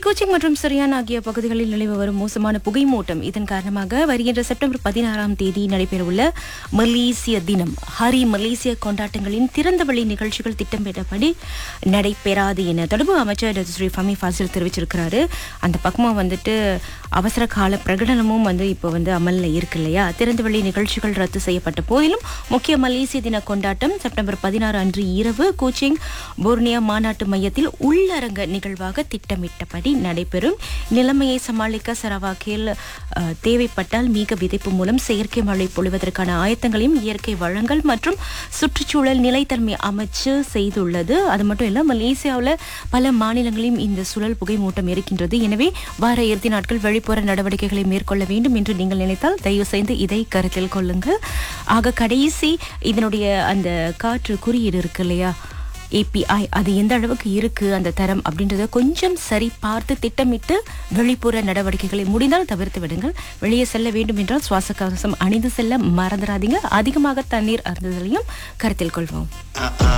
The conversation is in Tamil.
கோச்சிங் மற்றும் சரியான் ஆகிய பகுதிகளில் நிலவி வரும் மோசமான புகைமூட்டம் இதன் காரணமாக வருகின்ற செப்டம்பர் பதினாறாம் தேதி நடைபெறவுள்ள மலேசிய தினம் ஹரி மலேசிய கொண்டாட்டங்களின் திறந்தவெளி நிகழ்ச்சிகள் திட்டமிட்டபடி நடைபெறாது என தொடர்பு அமைச்சர் டாக்டர் ஸ்ரீ ஃபமி ஃபாசில் தெரிவிச்சிருக்கிறாரு அந்த பக்கமா வந்துட்டு அவசர கால பிரகடனமும் வந்து இப்போ வந்து அமல்ல இருக்கு இல்லையா திறந்தவெளி நிகழ்ச்சிகள் ரத்து செய்யப்பட்ட போதிலும் முக்கிய மலேசிய தின கொண்டாட்டம் செப்டம்பர் பதினாறு அன்று இரவு கோச்சிங் போர்னியா மாநாட்டு மையத்தில் உள்ளரங்க நிகழ்வாக திட்டமிட்டபடி நடைபெறும் நிலைமையை சமாளிக்க சரவாக்கில் அஹ், தேவைப்பட்டால் மீக விதைப்பு மூலம் செயற்கை மழை பொழிவதற்கான ஆயத்தங்களையும் இயற்கை வளங்கள் மற்றும் சுற்றுச்சூழல் நிலைத்தன்மை அமைச்சு செய்துள்ளது அது மட்டும் இல்ல மலேசியாவில் பல மாநிலங்களிலும் இந்த சுழல் புகை மூட்டம் இருக்கின்றது எனவே வார இறுதி நாட்கள் வெளிப்புற நடவடிக்கைகளை மேற்கொள்ள வேண்டும் என்று நீங்கள் நினைத்தால் தயவு செய்து இதை கருத்தில் கொள்ளுங்கள் ஆக கடைசி இதனுடைய அந்த காற்று குறியீடு இருக்கு இல்லையா ஏபிஐ அது எந்த அளவுக்கு இருக்கு அந்த தரம் அப்படின்றத கொஞ்சம் சரி பார்த்து திட்டமிட்டு வெளிப்புற நடவடிக்கைகளை முடிந்தால் தவிர்த்து விடுங்கள் வெளியே செல்ல வேண்டும் என்றால் சுவாச கவசம் அணிந்து செல்ல மறந்துடாதீங்க அதிகமாக தண்ணீர் அருந்துதலையும் கருத்தில் கொள்வோம்